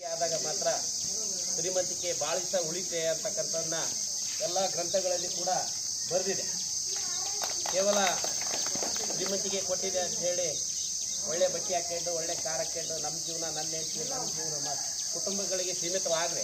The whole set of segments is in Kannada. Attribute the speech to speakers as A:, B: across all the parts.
A: ಆದಾಗ ಮಾತ್ರ ಶ್ರೀಮಂತಿಕೆ ಭಾಳ ದಿವಸ ಉಳಿತೆ ಅಂತಕ್ಕಂಥದ್ದನ್ನ ಎಲ್ಲ ಗ್ರಂಥಗಳಲ್ಲಿ ಕೂಡ ಬರೆದಿದೆ ಕೇವಲ ಶ್ರೀಮಂತಿಗೆ ಕೊಟ್ಟಿದೆ ಅಂತ ಹೇಳಿ ಒಳ್ಳೆ ಬಟ್ಟೆ ಹಾಕೊಂಡು ಒಳ್ಳೆ ಕಾರ್ ಹಾಕೊಂಡು ನಮ್ಮ ಜೀವನ ನನ್ನ ಹೆಂಡತಿ ನಮ್ಮ ಜೀವನ ನಮ್ಮ ಕುಟುಂಬಗಳಿಗೆ ಸೀಮಿತವಾಗವೆ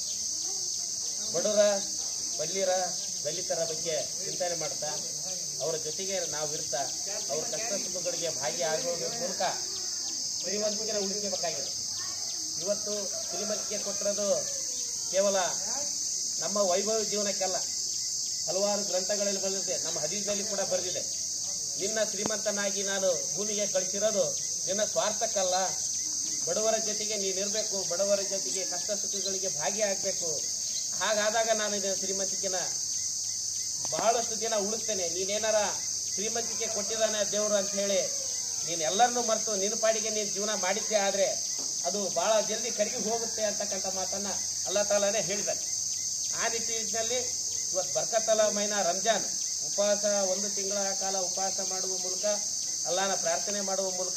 A: ಬಡವರ ಬಲ್ಲಿರ ದಲಿತರ ಬಗ್ಗೆ ಚಿಂತನೆ ಮಾಡ್ತಾ ಅವರ ಜೊತೆಗೆ ನಾವು ಇರ್ತಾ ಅವ್ರ ಕಷ್ಟ ಸುಖಗಳಿಗೆ ಭಾಗಿಯಾಗೋದ್ರ ಮೂಲಕ ಶ್ರೀಮಂತಿಕೆ ಉಳಿಸಬೇಕಾಗಿದೆ ಇವತ್ತು ಶ್ರೀಮಂತಿಕೆ ಕೊಟ್ಟಿರೋದು ಕೇವಲ ನಮ್ಮ ವೈಭವ ಜೀವನಕ್ಕೆಲ್ಲ ಹಲವಾರು ಗ್ರಂಥಗಳಲ್ಲಿ ಬರೆದಿದೆ ನಮ್ಮ ಹದೀಸ್ನಲ್ಲಿ ಕೂಡ ಬರೆದಿದೆ ನಿನ್ನ ಶ್ರೀಮಂತನಾಗಿ ನಾನು ಭೂಮಿಗೆ ಕಳಿಸಿರೋದು ನಿನ್ನ ಸ್ವಾರ್ಥಕ್ಕಲ್ಲ ಬಡವರ ಜೊತೆಗೆ ನೀನಿರಬೇಕು ಬಡವರ ಜೊತೆಗೆ ಕಷ್ಟ ಸುಖಗಳಿಗೆ ಭಾಗಿಯಾಗಬೇಕು ಹಾಗಾದಾಗ ನಾನು ಇದನ್ನ ಶ್ರೀಮಂತಿಕೆನ ಬಹಳಷ್ಟು ದಿನ ಉಳಿಸ್ತೇನೆ ನೀನೇನಾರ ಶ್ರೀಮಂತಿಕೆ ಕೊಟ್ಟಿದ್ದಾನೆ ದೇವರು ಅಂತ ಹೇಳಿ ನೀನು ಎಲ್ಲರನ್ನೂ ಮರೆತು ನಿನ್ನ ಪಾಡಿಗೆ ನೀನು ಜೀವನ ಮಾಡಿದ್ದೆ ಆದರೆ ಅದು ಬಹಳ ಜಲ್ದಿ ಕರಗಿ ಹೋಗುತ್ತೆ ಅಂತಕ್ಕಂಥ ಮಾತನ್ನ ಅಲ್ಲಾ ತಾಲಾನೇ ಹೇಳಿದ್ದಾನೆ ಆ ನಿಟ್ಟಿನಲ್ಲಿ ಇವತ್ತು ಬರ್ಕತ್ತಲ ಮೈನ ರಂಜಾನ್ ಉಪವಾಸ ಒಂದು ತಿಂಗಳ ಕಾಲ ಉಪವಾಸ ಮಾಡುವ ಮೂಲಕ ಅಲ್ಲಾನ ಪ್ರಾರ್ಥನೆ ಮಾಡುವ ಮೂಲಕ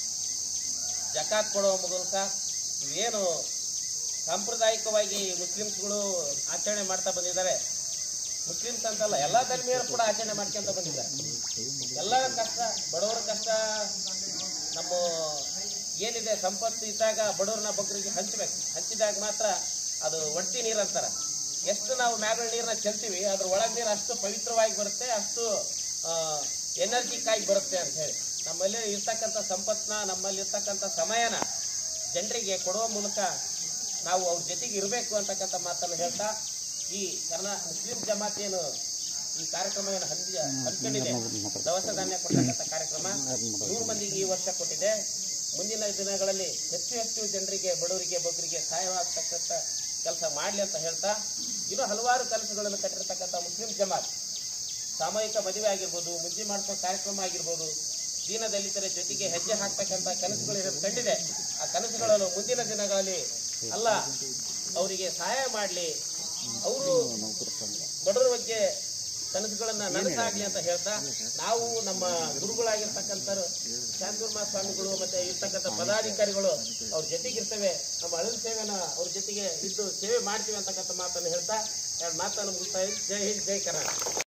A: ಜಕಾತ್ ಕೊಡುವ ಮೂಲಕ ಇವೇನು ಸಾಂಪ್ರದಾಯಿಕವಾಗಿ ಮುಸ್ಲಿಮ್ಸ್ಗಳು ಆಚರಣೆ ಮಾಡ್ತಾ ಬಂದಿದ್ದಾರೆ ಮುಸ್ಲಿಮ್ಸ್ ಅಂತಲ್ಲ ಎಲ್ಲ ಧರ್ಮೀಯರು ಕೂಡ ಆಚರಣೆ ಮಾಡ್ಕೊಂತ ಬಂದಿದ್ದಾರೆ ಎಲ್ಲರ ಕಷ್ಟ ಬಡವರ ಕಷ್ಟ ನಮ್ಮ ಏನಿದೆ ಸಂಪತ್ತು ಇದ್ದಾಗ ಬಡವ್ರನ್ನ ಬಗ್ಗರಿಗೆ ಹಂಚಬೇಕು ಹಂಚಿದಾಗ ಮಾತ್ರ ಅದು ಒಟ್ಟಿ ನೀರು ಅಂತಾರ ಎಷ್ಟು ನಾವು ಮ್ಯಾಗಳ ನೀರನ್ನ ಚೆಲ್ತೀವಿ ಅದ್ರ ಒಳಗ್ ನೀರು ಅಷ್ಟು ಪವಿತ್ರವಾಗಿ ಬರುತ್ತೆ ಅಷ್ಟು ಎನರ್ಜಿಕ್ ಆಗಿ ಬರುತ್ತೆ ಅಂತ ಹೇಳಿ ನಮ್ಮಲ್ಲಿ ಇರ್ತಕ್ಕಂಥ ಸಂಪತ್ನ ನಮ್ಮಲ್ಲಿ ಇರ್ತಕ್ಕಂಥ ಸಮಯನ ಜನರಿಗೆ ಕೊಡುವ ಮೂಲಕ ನಾವು ಅವ್ರ ಜೊತೆಗೆ ಇರಬೇಕು ಅಂತಕ್ಕಂಥ ಮಾತನ್ನು ಹೇಳ್ತಾ ಈ ಕರ್ನಾ ಮುಸ್ಲಿಂ ಜಮಾತ್ ಏನು ಈ ಕಾರ್ಯಕ್ರಮವನ್ನು ಹಂಚಿ ಹಮ್ಮಿಕೊಂಡಿದೆ ದವಸ ಧಾನ್ಯ ಕೊಡ್ತಕ್ಕಂಥ ಕಾರ್ಯಕ್ರಮ ನೂರು ಮಂದಿಗೆ ಈ ವರ್ಷ ಕೊಟ್ಟಿದೆ ಮುಂದಿನ ದಿನಗಳಲ್ಲಿ ಹೆಚ್ಚು ಹೆಚ್ಚು ಜನರಿಗೆ ಬಡವರಿಗೆ ಬಗ್ಗರಿಗೆ ಸಹಾಯವಾಗತಕ್ಕಂಥ ಕೆಲಸ ಮಾಡಲಿ ಅಂತ ಹೇಳ್ತಾ ಇನ್ನೂ ಹಲವಾರು ಕನಸುಗಳನ್ನು ಕಟ್ಟಿರ್ತಕ್ಕಂಥ ಮುಸ್ಲಿಂ ಜಮಾತ್ ಸಾಮೂಹಿಕ ಮದುವೆ ಆಗಿರ್ಬೋದು ಮುಂಜಿ ಮಾಡಿಸೋ ಕಾರ್ಯಕ್ರಮ ಆಗಿರ್ಬೋದು ದೀನ ದಲಿತರ ಜೊತೆಗೆ ಹೆಜ್ಜೆ ಹಾಕ್ತಕ್ಕಂಥ ಕನಸುಗಳು ಇರೋದು ಕಂಡಿದೆ ಆ ಕನಸುಗಳನ್ನು ಮುಂದಿನ ದಿನಗಳಲ್ಲಿ ಅಲ್ಲ ಅವರಿಗೆ ಸಹಾಯ ಮಾಡಲಿ ಅವರು ಬಡವರ ಬಗ್ಗೆ ಕನಸುಗಳನ್ನ ನನಸಾಗ್ಲಿ ಅಂತ ಹೇಳ್ತಾ ನಾವು ನಮ್ಮ ಗುರುಗಳಾಗಿರ್ತಕ್ಕಂಥವ್ರು ಶಾಂತೂರ್ಮ ಸ್ವಾಮಿಗಳು ಮತ್ತೆ ಇರ್ತಕ್ಕಂಥ ಪದಾಧಿಕಾರಿಗಳು ಅವ್ರ ಜೊತೆಗೆ ಇರ್ತೇವೆ ನಮ್ಮ ಅಳಿಲ್ ಸೇವೆನ ಅವ್ರ ಜೊತೆಗೆ ಇದ್ದು ಸೇವೆ ಮಾಡ್ತೀವಿ ಅಂತಕ್ಕಂಥ ಮಾತನ್ನು ಹೇಳ್ತಾ ಎರಡು ಮಾತನ್ನು ಮುಗಿಸ್ತಾ ಇದ್ದೀನಿ. ಜೈ ಹಿಂದ್ ಜೈ ಕರ್ನಾಟಕ